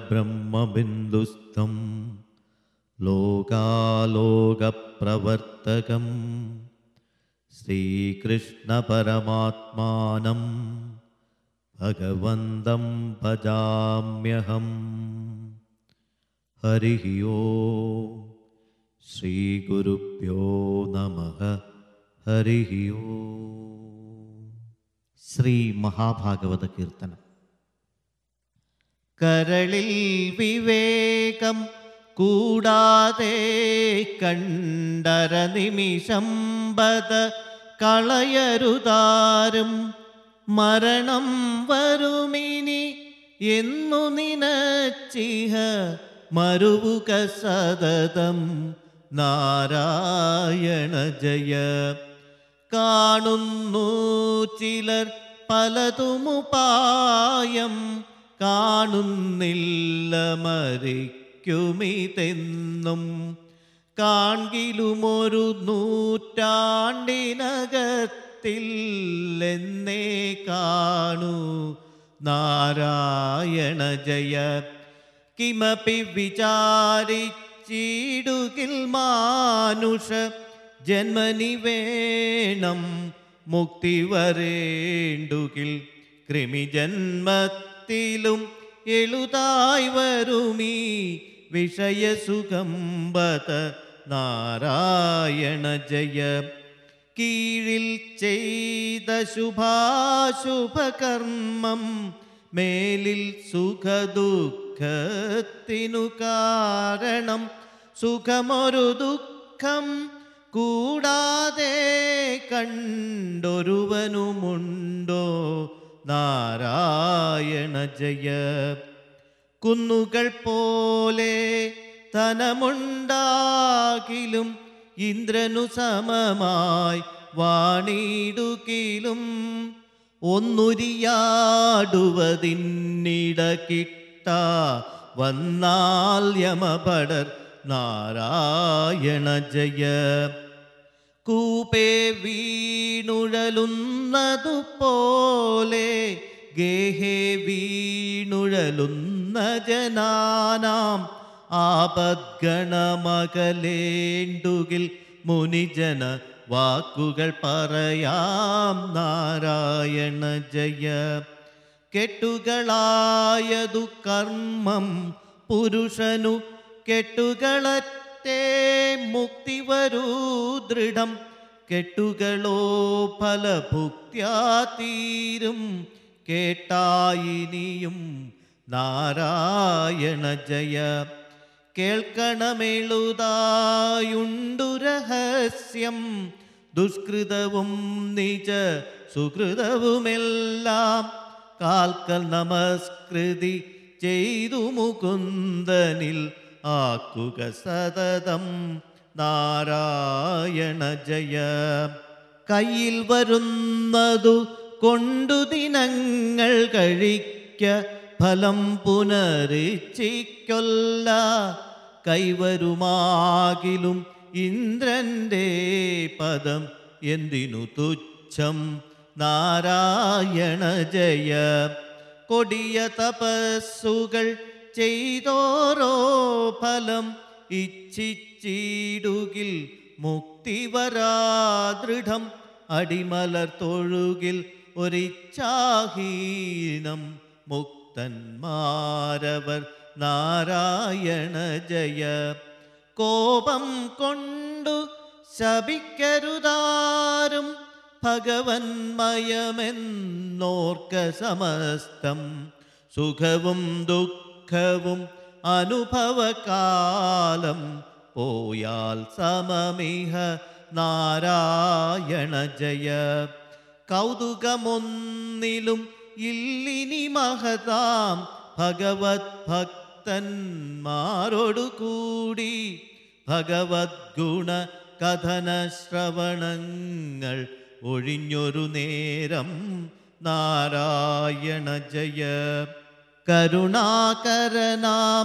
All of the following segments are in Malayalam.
പരബ്രഹ്മബിന്ദുസ്ഥം ലോകാലോകപ്രവർത്തകം ശ്രീകൃഷ്ണപരമാത്മാനം ഭഗവന്തം ഭജാമ്യഹം ഹരി ഓം ശ്രീഗുരുഭ്യോ നമ ഹരി ഓം ശ്രീ മഹാഭാഗവത കീർത്തനം കരളിൽ വിവേകം കൂടാതെ കണ്ടര നിമിഷം ബത കളയരുതാരും മരണം വരുമിനി എന്നു നിനച്ചിഹ മരുവുക സതതം നാരായണ ജയ കാണുന്നു ചിലർ പലതുമുപായം കാണുന്നില്ല മരിക്കുമിതെന്നും കാൺകിലുമൊരു നൂറ്റാണ്ടിനകത്തിൽ എന്നേ കാണൂ നാരായണ ജയ കിമപി വിചാരിച്ചിടുകിൽ മാനുഷ ജന്മനി വേണം മുക്തി വരേണ്ടുകിൽ കൃമിജന്മത്തിലും എളുതായി വരുമീ വിഷയസുഖം ബത നാരായണ ജയ കീഴിൽ ചെയ്ത ശുഭാശുഭകർമ്മം മേലിൽ സുഖദുഃഖത്തിനു കാരണം സുഖമൊരു ദുഃഖം കൂടാതെ കണ്ടൊരുവനുമുണ്ടോ നാരായണ ജയ കുന്നുകൾ പോലെ ധനമുണ്ടാകിലും ഇന്ദ്രനു സമമായി വാണിടുകിലും ഒന്നുരിയാടുവതിന്നിട കിട്ട വന്നാൽ യമപടർ നാരായണ ജയ കൂപേ വീണുഴലുന്നതുപോലെ ഗേഹേ വീണുഴലുന്ന ജനാനാം ആപദ്ഗണമകലേണ്ടുകിൽ മുനിജന വാക്കുകൾ പറയാം നാരായണ ജയ കെട്ടുകളായതു കർമ്മം പുരുഷനു കെട്ടുകളറ്റേ മുക്തി വരൂ ദൃഢം കെട്ടുകളോ ഫലഭുക്ത്യാ തീരും കേട്ടായിനിയും നാരായണ ജയ കേൾക്കണമെഴുതായുണ്ടു രഹസ്യം ദുഷ്കൃതവും നിജ സുഹൃതവുമെല്ലാം കാൽക്കൽ നമസ്കൃതി ചെയ്തു മുകുന്ദനിൽ ആക്കുക സതതം നാരായണ ജയ കയ്യിൽ വരുന്നതു കൊണ്ടു ദിനങ്ങൾ കഴിക്ക ഫലം പുനരിച്ചിക്കൊല്ല കൈവരുമാകിലും ഇന്ദ്രന്റെ പദം എന്തിനു തുച്ഛം നാരായണ ജയ കൊടിയ തപസ്സുകൾ ചെയ്തോരോ ഫലം ഇച്ഛിച്ചിടുകിൽ മുക്തി വരാദൃഢം അടിമലർ തൊഴുകിൽ ഒരിച്ഛാഹീനം മുക്തന്മാരവർ നാരായണ ജയ കോപം കൊണ്ടു ശപിക്കരുതാരും ഭഗവന്മയമെന്നോർക്ക സമസ്തം സുഖവും ദുഃഖവും അനുഭവകാലം പോയാൽ സമമിഹ നാരായണ ജയ കൗതുകമൊന്നിലും ഇല്ലിനി മഹതാം ഭഗവത് ഭക്തന്മാരോടു കൂടി ഭഗവത് ഗുണ കഥന ശ്രവണങ്ങൾ ഒഴിഞ്ഞൊരു നേരം നാരായണ ജയ കരുണാകരനാം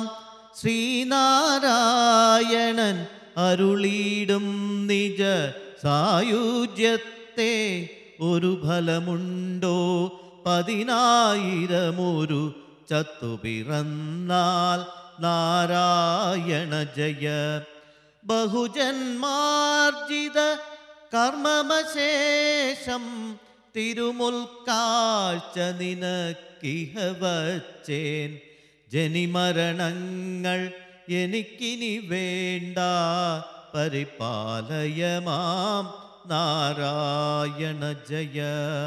ശ്രീനാരായണൻ അരുളീടും നിജ സായുജ്യത്തെ ഒരു ഫലമുണ്ടോ പതിനായിരമൊരു ചത്തുപിറന്നാൽ നാരായണ ജയ ബഹുജന്മാർജിത കർമ്മമശേഷം തിരുമുൽക്കാഴ്ച നിനക്കിഹ വച്ചേൻ ജനിമരണങ്ങൾ എനിക്കിനി വേണ്ട പരിപാലയമാം നാരായണ ജയ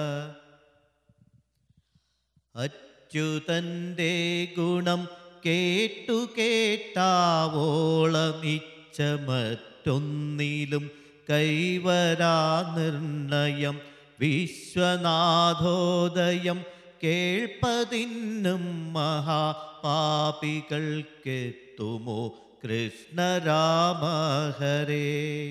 അച്യുതൻ്റെ ഗുണം കേട്ടു കേട്ടാവോളമിച്ച മറ്റൊന്നിലും കൈവരാ നിർണയം വിശ്വനാഥോദയം കേൾപ്പതിന്നും മഹാപാപികൾക്കെത്തുമോ കൃഷ്ണരാമഹരേ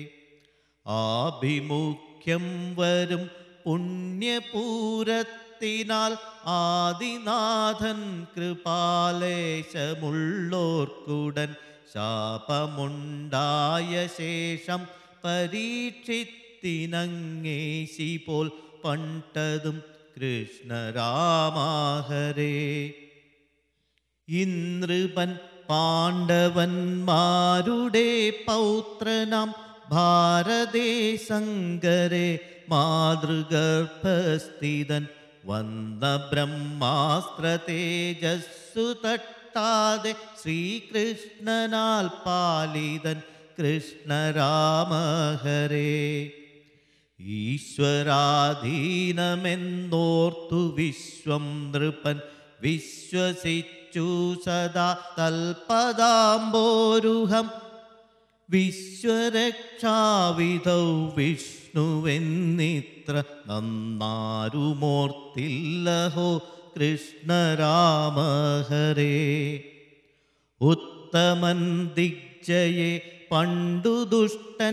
ആഭിമുഖ്യം വരും പുണ്യപൂരത്തിനാൽ ആദിനാഥൻ കൃപാലേശമുള്ളോർക്കുടൻ ശാപമുണ്ടായ ശേഷം പരീക്ഷിത്തിനങ്ങേശി പോൽ പണ്ടതും കൃഷ്ണരാമാഹരേ ഇന്ദ്രപൻ പാണ്ഡവന്മാരുടെ പൗത്രനാം ഭാരതേ സങ്കരെ മാതൃഗർഭസ്ഥിതൻ വന്ന ബ്രഹ്മാസ്ത്ര തേജസ്സു തട്ടാതെ ശ്രീകൃഷ്ണനാൽ പാലിതൻ കൃഷ്ണരാമഹരേ ഈശ്വരാധീനമെന്നോർത്തു വിശ്വം നൃപൻ വിശ്വസിച്ചു സദാ തൽപദാംബോരുഹം വിശ്വരക്ഷാവിധൗ വിഷ്ണുവെന്നിത്ര നന്നാരുമോർത്തില്ലഹോ കൃഷ്ണരാമഹരേ ഉത്തമൻ ദിഗ്ജയെ പണ്ടു ദുഷ്ടൻ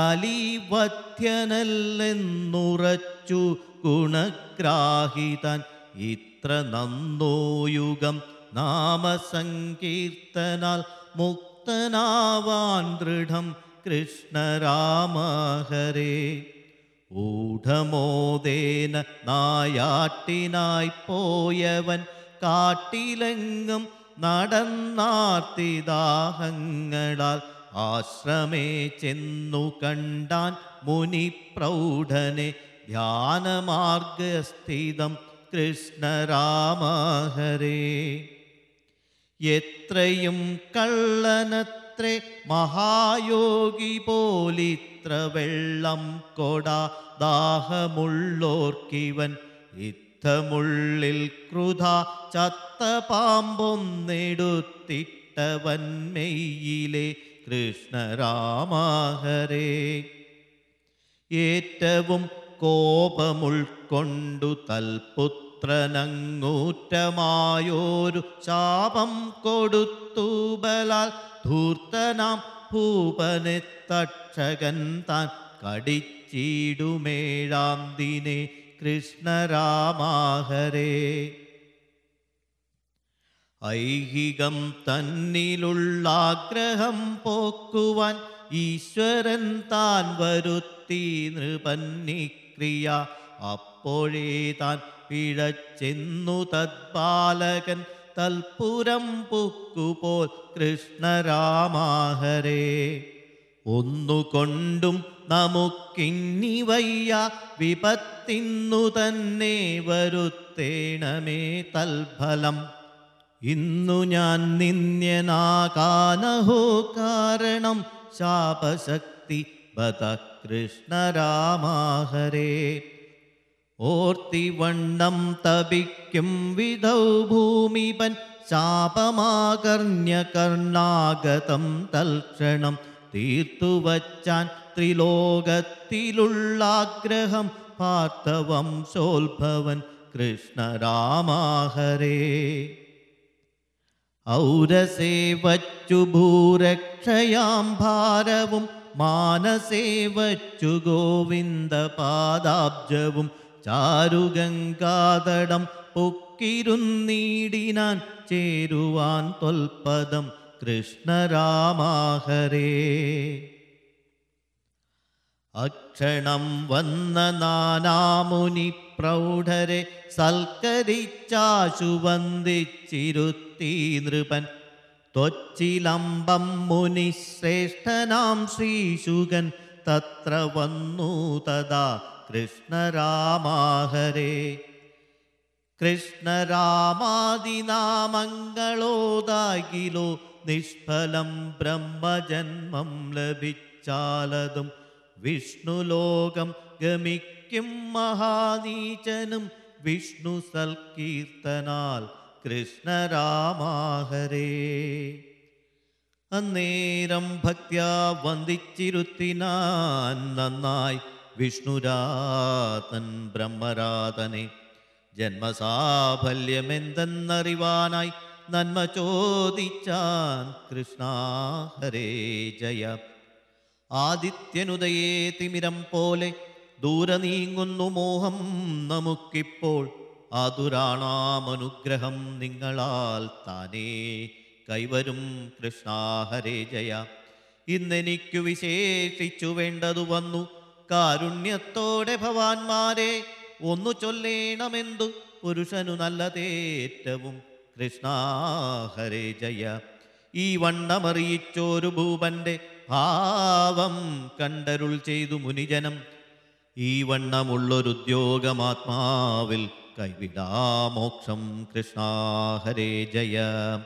കലിവധ്യനല്ലെന്നുറച്ചു ഗുണഗ്രാഹിതാൻ ഇത്ര നന്നോയുഗം നാമസങ്കീർത്തനാൽ മുക്തനാവാൻ ദൃഢം കൃഷ്ണരാമഹരേ ഊഢമോദേന നായാട്ടിനായി പോയവൻ കാട്ടിലെങ്ങും നടന്നാർത്തിദാഹങ്ങളാൽ ആശ്രമേ ചെന്നു കണ്ടാൻ മുനി പ്രൗഢനെ ധ്യാനമാർഗസ്ഥിതം കൃഷ്ണരാമഹരേ എത്രയും കള്ളനത്രേ മഹായോഗി പോലിത്ര വെള്ളം കൊടാ ദാഹമുള്ളോർക്കിവൻ ഇത്തമുള്ളിൽ ക്രുധ ചത്ത പാമ്പൊന്നെടുത്തിട്ടവൻ മെയ്യിലെ കൃഷ്ണരാമഹരേ ഏറ്റവും കോപമുൾക്കൊണ്ടു തൽപുത്രനങ്ങൂറ്റമായോരു ശാപം കൊടുത്തു ബലാൽ ധൂർത്തനാം ഭൂപനെ തക്ഷകൻ താൻ കടിച്ചിടുമേഴാം ദിനെ കൃഷ്ണരാമാഹരേ ഐഹികം തന്നിലുള്ളാഗ്രഹം പോക്കുവാൻ ഈശ്വരൻ താൻ വരുത്തി നൃപന്നിക്രിയ അപ്പോഴേ താൻ പിഴച്ചെന്നു തദ്ബാലകൻ തൽപുരം പുക്കുപോൽ കൃഷ്ണരാമാഹരേ ഒന്നുകൊണ്ടും നമുക്കിന്നി വയ്യ വിപത്തിന്നു തന്നെ വരുത്തേണമേ തൽഫലം ഇന്നു ഞാൻ നിന്യനാകാനഹോ കാരണം ശാപശക്തി ബത കൃഷ്ണരാമാഹരേ ഓർത്തിവണ്ണം തപിക്കും വിധൗ ഭൂമിപൻ ശാപമാകർണ്യ കർണാഗതം തൽക്ഷണം തീർത്തുവച്ചാൻ ത്രിലോകത്തിലുള്ളാഗ്രഹം പാർത്ഥവംശോത്ഭവൻ കൃഷ്ണരാമാഹരേ ഔരസേ വച്ചു ഭൂരക്ഷയാം ഭാരവും മാനസേ വച്ചു ഗോവിന്ദ പാദാബ്ജവും ചാരുഗംഗാതടം പൊക്കിരുന്നീടിനാൻ ചേരുവാൻ തൊൽപദം കൃഷ്ണരാമാഹരേ അക്ഷണം വന്ന നാനാമുനി പ്രൗഢരെ സൽക്കരിച്ചാശു വന്ദിച്ചിരുത്തി നൃപൻ ത്വച്ചിലമ്പം മുനി ശ്രേഷ്ഠനാം ശ്രീശുകൻ തത്ര വന്നു തഥാ കൃഷ്ണരാമാഹരേ കൃഷ്ണരാമാദിനാമങ്ങളോതാകിലോ നിഷ്ഫലം ബ്രഹ്മജന്മം ലഭിച്ചാലതും വിഷ്ണുലോകം ഗമിക്കും മഹാനീചനും വിഷ്ണു സൽകീർത്തനാൽ കൃഷ്ണരാമാഹരേ അന്നേരം ഭക്ത്യാ വന്ദിച്ചിരുത്തിനാൻ നന്നായി വിഷ്ണുരാതൻ ബ്രഹ്മരാതനെ ജന്മസാഫല്യമെന്തെന്നറിവാനായി നന്മ ചോദിച്ചാൻ കൃഷ്ണ ഹരേ ജയ ആദിത്യനുദയേ തിമിരം പോലെ ദൂരെ നീങ്ങുന്നു മോഹം നമുക്കിപ്പോൾ ആതുരാണാമനുഗ്രഹം നിങ്ങളാൽ താനേ കൈവരും കൃഷ്ണ ഹരേ ജയ ഇന്നെനിക്കു വിശേഷിച്ചു വേണ്ടതു വന്നു കാരുണ്യത്തോടെ ഭവാന്മാരെ ഒന്നു ചൊല്ലേണമെന്തു പുരുഷനു നല്ലതേറ്റവും കൃഷ്ണ ഹരേ ജയ ഈ വണ്ണമറിയിച്ചോരു ഭൂപന്റെ ഭാവം കണ്ടരുൾ ചെയ്തു മുനിജനം ഈ വണ്ണമുള്ളൊരുദ്യോഗമാത്മാവിൽ കൈവിടാമോക്ഷം കൃഷ്ണ ഹരേ ജയ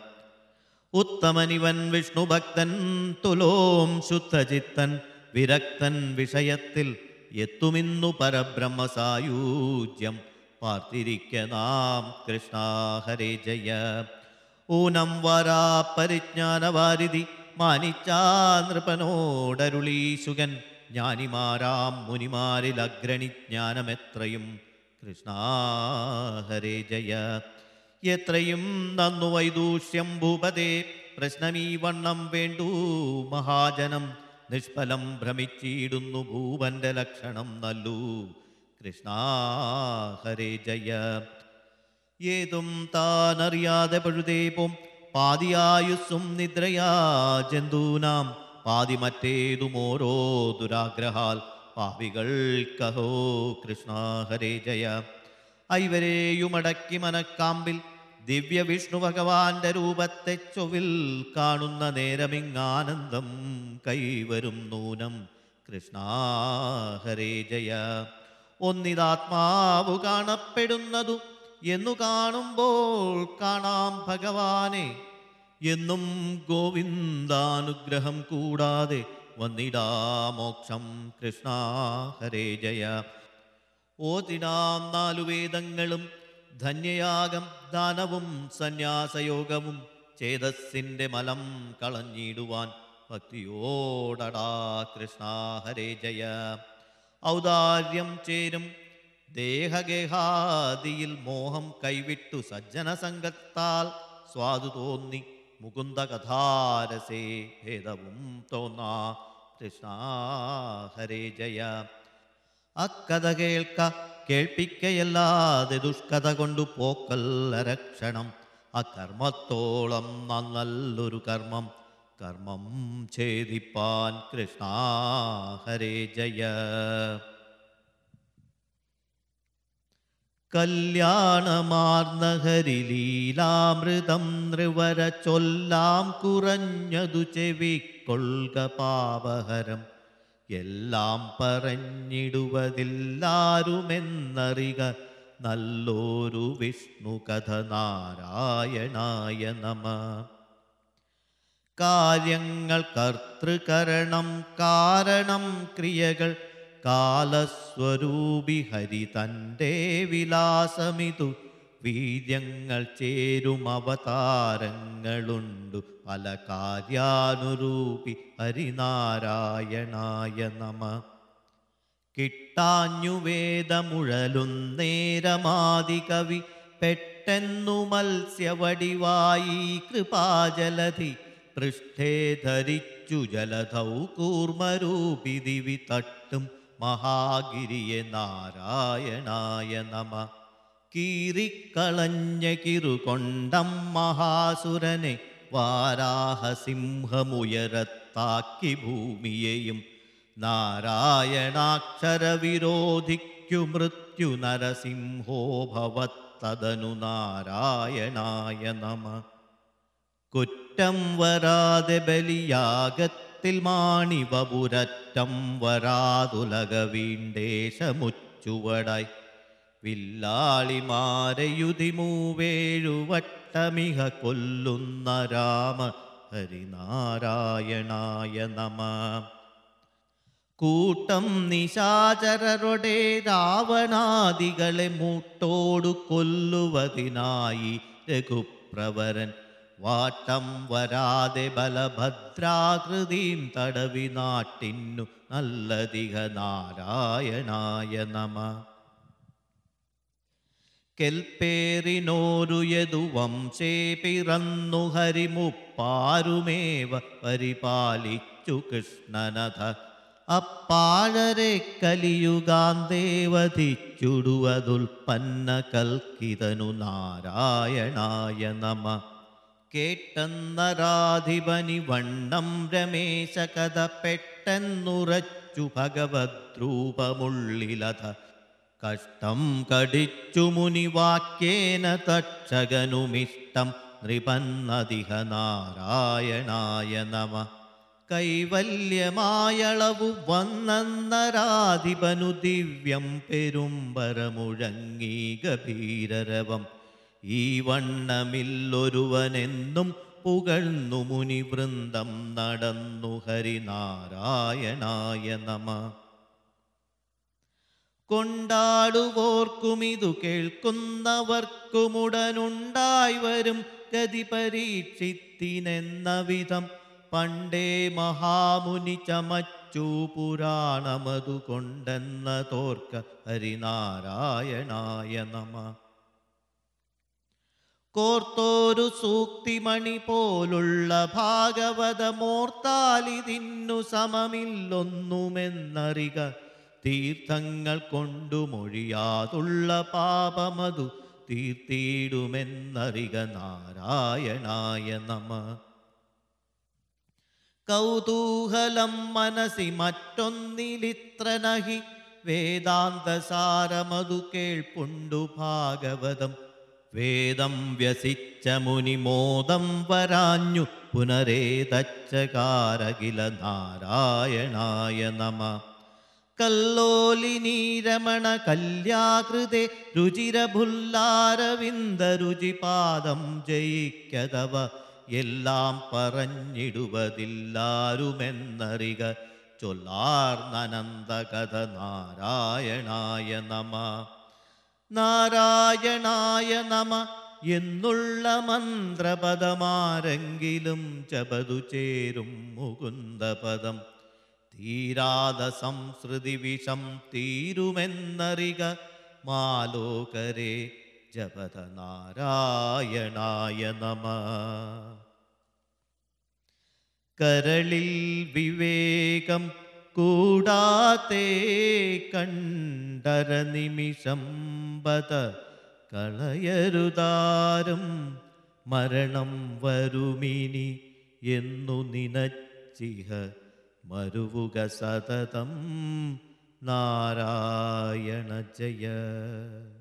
ഉത്തമനിവൻ വിഷ്ണുഭക്തൻ തുലോം ശുദ്ധചിത്തൻ വിരക്തൻ വിഷയത്തിൽ എത്തുമിന്നു പരബ്രഹ്മസായൂജ്യം പാർത്തിരിക്ക നാം കൃഷ്ണ ഹരേ ജയ ഊനം വരാ പരിജ്ഞാനവാരിധി മാനിച്ചാ നൃപനോടരുളീശുകൻ ജ്ഞാനിമാരാം മുനിമാരിൽ അഗ്രണി ജ്ഞാനമെത്രയും കൃഷ്ണ ഹരേ ജയ എത്രയും നന്നു വൈദൂഷ്യം ഭൂപതേ പ്രശ്നമീ വണ്ണം വേണ്ടു മഹാജനം നിഷ്ഫലം ഭ്രമിച്ചിടുന്നു ഭൂപന്റെ ലക്ഷണം നല്ലു കൃഷ്ണ ഹരേ ജയ ഏതും താനറിയാതെ പഴുതേപും പാതിയായുസ്സും നിദ്രയാ ജന്തൂനാം പാതി മറ്റേതും ഓരോ ദുരാഗ്രഹാൽ പാപികൾ കഹോ കൃഷ്ണ ഹരേ ജയ ഐവരെയുമടക്കി മനക്കാമ്പിൽ ദിവ്യ വിഷ്ണു ഭഗവാന്റെ രൂപത്തെ ചൊവ്വിൽ കാണുന്ന നേരമിങ്ങാനന്ദം കൈവരും നൂനം കൃഷ്ണ ഹരേ ജയ ഒന്നിതാത്മാവു കാണപ്പെടുന്നതു എന്നു കാണുമ്പോൾ കാണാം ഭഗവാനെ എന്നും ഗോവിന്ദാനുഗ്രഹം കൂടാതെ വന്നിടാ മോക്ഷം കൃഷ്ണ ഹരേ ജയ ഓതിടാം നാലു വേദങ്ങളും ധന്യയാഗം ദാനവും സന്യാസയോഗവും ചേതസ്സിൻ്റെ മലം കളഞ്ഞിടുവാൻ ഭക്തിയോടടാ കൃഷ്ണ ഹരേ ജയ ഔദാര്യം ചേരും ദേഹഗേഹാദിയിൽ മോഹം കൈവിട്ടു സജ്ജന സംഘത്താൽ സ്വാദു തോന്നി മുകുന്ദ കഥാരസേ ഭേദവും തോന്നാ കൃഷ്ണ ഹരേ ജയ അക്കഥ കേൾക്ക കേൾപ്പിക്കയല്ലാതെ ദുഷ്കഥ കൊണ്ടു പോക്കല്ല രക്ഷണം അകർമ്മത്തോളം നല്ലൊരു കർമ്മം കർമ്മം ഛേദിപ്പാൻ കൃഷ്ണ ഹരേ ജയ കല്യാണമാർന്ന ഹരിലീലാമൃതം നൃവര ചൊല്ലാം കുറഞ്ഞതു ചെവിക്കൊള്ളുക പാവഹരം എല്ലാം പറഞ്ഞിടുവതില്ലാരുമെന്നറിക നല്ലൊരു വിഷ്ണു കഥ നാരായണായ നമ കാര്യങ്ങൾ കർത്തൃകരണം കാരണം ക്രിയകൾ കാലസ്വരൂപി ഹരി തൻ്റെ വിലാസമിതു വീര്യങ്ങൾ ചേരും അവതാരങ്ങളുണ്ടു പല കാര്യാനുരൂപി ഹരിനാരായണായ നമ കിട്ടാഞ്ഞു വേദമുഴലുന്നേരമാതി കവി പെട്ടെന്നു മത്സ്യവടിവായി കൃപാജലധി പൃഷ്ഠേ ധരിച്ചു ജലധൗ കൂർമ്മരൂപി ദിവി തട്ടും മഹാഗിരിയെ നാരായണായ നമ കീറിക്കളഞ്ഞ കിറുകൊണ്ടം മഹാസുരനെ വാരാഹസിംഹമുയരത്താക്കി ഭൂമിയെയും നാരായണാക്ഷരവിരോധിക്കു മൃത്യു നരസിംഹോ ഭവത്തതനു നാരായണായ നമ കുറ്റം വരാതെ ബലിയാഗത്തിൽ മാണിവപുരറ്റം വരാതുലക വീണ്ടേശമുച്ചുവടായി വില്ലാളിമാരയുതിമൂവേഴുവട്ടമിഹ കൊല്ലുന്ന രാമ ഹരിനാരായണായ നമ കൂട്ടം നിശാചരരുടെ രാവണാദികളെ മൂട്ടോടു കൊല്ലുവതിനായി രഘുപ്രവരൻ വാട്ടം വരാതെ ബലഭദ്രാകൃതിയും തടവി നാട്ടിന്നു നല്ലതിക നാരായണായ നമ കെൽപ്പേറിനോരു യദുവംശേ പിറന്നു ഹരിമുപ്പാരുമേവ പരിപാലിച്ചു കൃഷ്ണനഥ അപ്പാഴരെ കലിയുഗാന്തേവധിച്ചുടുവതുൽപ്പന്ന കൽക്കിതനു നാരായണായ നമ കേട്ടെന്നരാധിപനി വണ്ണം രമേശ കഥ പെട്ടെന്നുറച്ചു ഭഗവദ്രൂപമുള്ളിലഥ കഷ്ടം കടിച്ചു മുനിവാക്യേന തക്ഷകനുമിഷ്ടം നൃപന്നതിഹ നാരായണായ നമ കൈവല്യമായളവു വന്നന്നരാധിപനു ദിവ്യം പെരുമ്പരമുഴങ്ങി ഗഭീരരവം ഈ വണ്ണമില്ലൊരുവനെന്നും പുകഴ്ന്നു മുനിവൃന്ദം നടന്നു ഹരിനാരായണായ നമ കൊണ്ടാടുവോർക്കുമിതു കേൾക്കുന്നവർക്കുമുടനുണ്ടായി വരും ഗതി പരീക്ഷിത്തിനെന്ന വിധം പണ്ടേ മഹാമുനി ചമച്ചു പുരാണമതു കൊണ്ടെന്ന തോർക്ക ഹരിനാരായണായ നമ കോർത്തോരു സൂക്തിമണി പോലുള്ള ഭാഗവതമോർത്താലിതിന്നു സമമില്ലൊന്നുമെന്നറിക തീർത്ഥങ്ങൾ കൊണ്ടു മൊഴിയാതുള്ള പാപമതു തീർത്തിയിടുമെന്നറിക നാരായണായ നമ കൗതൂഹലം മനസി മറ്റൊന്നിലിത്ര നഹി വേദാന്തസാരമതു കേൾപ്പുണ്ടു ഭാഗവതം വേദം വ്യസിച്ച മുനിമോദം വരാഞ്ഞു പുനരേതച്ചകാരകില നാരായണായ നമ കല്ലോലിനി രമണ കല്യാകൃതേ രുചിരഭുല്ലാരവിന്ദ രുചിപാദം ജയിക്കതവ എല്ലാം പറഞ്ഞിടുവതില്ലാരുമെന്നറിക ചൊല്ലാർന്നനന്ദ കഥ നാരായണായ നമ നാരായണായ നമ എന്നുള്ള മന്ത്രപദമാരെങ്കിലും ജപതു ചേരും മുകുന്ദപദം തീരാത സംസൃതി വിഷം തീരുമെന്നറിക മാലോകരെ ജപത നാരായണായ നമ കരളിൽ വിവേകം കൂടാത്തേ കണ്ടര നിമിഷം ബത കളയരുതാരും മരണം വരുമിനി എന്നു നിനച്ചിഹ മരുവുക സതതം നാരായണ ജയ